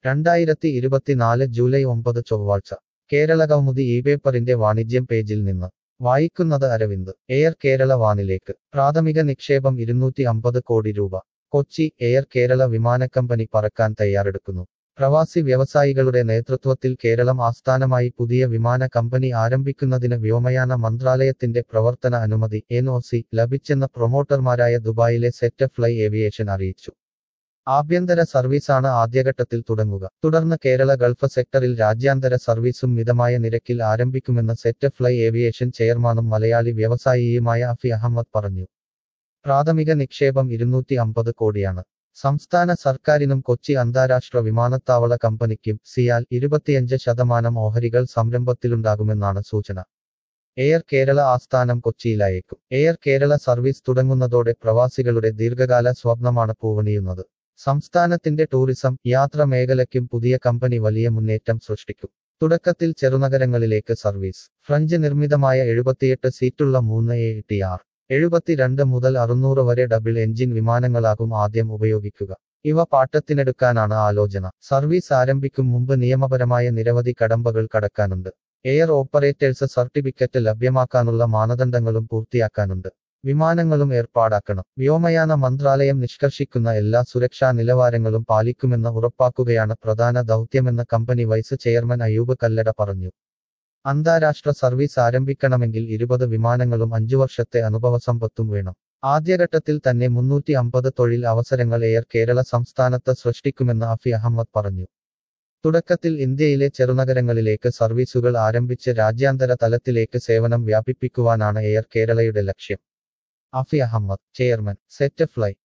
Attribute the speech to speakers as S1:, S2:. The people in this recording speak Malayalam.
S1: രണ്ടായിരത്തി ഇരുപത്തിനാല് ജൂലൈ ഒമ്പത് ചൊവ്വാഴ്ച കേരള കൗമുദി ഈ പേപ്പറിന്റെ വാണിജ്യം പേജിൽ നിന്ന് വായിക്കുന്നത് അരവിന്ദ് എയർ കേരള വാനിലേക്ക് പ്രാഥമിക നിക്ഷേപം ഇരുന്നൂറ്റി അമ്പത് കോടി രൂപ കൊച്ചി എയർ കേരള വിമാനക്കമ്പനി പറക്കാൻ തയ്യാറെടുക്കുന്നു പ്രവാസി വ്യവസായികളുടെ നേതൃത്വത്തിൽ കേരളം ആസ്ഥാനമായി പുതിയ വിമാന കമ്പനി ആരംഭിക്കുന്നതിന് വ്യോമയാന മന്ത്രാലയത്തിന്റെ പ്രവർത്തന അനുമതി എൻ ലഭിച്ചെന്ന് പ്രൊമോട്ടർമാരായ ദുബായിലെ സെറ്റ് ഫ്ലൈ ഏവിയേഷൻ അറിയിച്ചു ആഭ്യന്തര സർവീസാണ് ആദ്യഘട്ടത്തിൽ തുടങ്ങുക തുടർന്ന് കേരള ഗൾഫ് സെക്ടറിൽ രാജ്യാന്തര സർവീസും മിതമായ നിരക്കിൽ ആരംഭിക്കുമെന്ന് സെറ്റ് ഫ്ലൈ ഏവിയേഷൻ ചെയർമാനും മലയാളി വ്യവസായിയുമായ അഫി അഹമ്മദ് പറഞ്ഞു പ്രാഥമിക നിക്ഷേപം ഇരുന്നൂറ്റി അമ്പത് കോടിയാണ് സംസ്ഥാന സർക്കാരിനും കൊച്ചി അന്താരാഷ്ട്ര വിമാനത്താവള കമ്പനിക്കും സിയാൽ ഇരുപത്തിയഞ്ച് ശതമാനം ഓഹരികൾ സംരംഭത്തിലുണ്ടാകുമെന്നാണ് സൂചന എയർ കേരള ആസ്ഥാനം കൊച്ചിയിലായേക്കും എയർ കേരള സർവീസ് തുടങ്ങുന്നതോടെ പ്രവാസികളുടെ ദീർഘകാല സ്വപ്നമാണ് പൂവണിയുന്നത് സംസ്ഥാനത്തിന്റെ ടൂറിസം യാത്ര മേഖലയ്ക്കും പുതിയ കമ്പനി വലിയ മുന്നേറ്റം സൃഷ്ടിക്കും തുടക്കത്തിൽ ചെറുനഗരങ്ങളിലേക്ക് സർവീസ് ഫ്രഞ്ച് നിർമ്മിതമായ എഴുപത്തിയെട്ട് സീറ്റുള്ള മൂന്ന് എ ടി ആർ എഴുപത്തിരണ്ട് മുതൽ അറുന്നൂറ് വരെ ഡബിൾ എഞ്ചിൻ വിമാനങ്ങളാകും ആദ്യം ഉപയോഗിക്കുക ഇവ പാട്ടത്തിനെടുക്കാനാണ് ആലോചന സർവീസ് ആരംഭിക്കും മുമ്പ് നിയമപരമായ നിരവധി കടമ്പകൾ കടക്കാനുണ്ട് എയർ ഓപ്പറേറ്റേഴ്സ് സർട്ടിഫിക്കറ്റ് ലഭ്യമാക്കാനുള്ള മാനദണ്ഡങ്ങളും പൂർത്തിയാക്കാനുണ്ട് വിമാനങ്ങളും ഏർപ്പാടാക്കണം വ്യോമയാന മന്ത്രാലയം നിഷ്കർഷിക്കുന്ന എല്ലാ സുരക്ഷാ നിലവാരങ്ങളും പാലിക്കുമെന്ന് ഉറപ്പാക്കുകയാണ് പ്രധാന ദൗത്യമെന്ന് company vice chairman Ayub Kallada പറഞ്ഞു അന്താരാഷ്ട്ര സർവീസ് ആരംഭിക്കണമെങ്കിൽ ഇരുപത് വിമാനങ്ങളും അഞ്ചു വർഷത്തെ അനുഭവസമ്പത്തും വേണം ആദ്യഘട്ടത്തിൽ തന്നെ മുന്നൂറ്റി അമ്പത് തൊഴിൽ അവസരങ്ങൾ എയർ കേരള സംസ്ഥാനത്ത് സൃഷ്ടിക്കുമെന്ന് അഫി അഹമ്മദ് പറഞ്ഞു തുടക്കത്തിൽ ഇന്ത്യയിലെ ചെറുനഗരങ്ങളിലേക്ക് സർവീസുകൾ ആരംഭിച്ച് രാജ്യാന്തര തലത്തിലേക്ക് സേവനം വ്യാപിപ്പിക്കുവാനാണ് എയർ കേരളയുടെ ലക്ഷ്യം Afi Ahmed chairman Set fly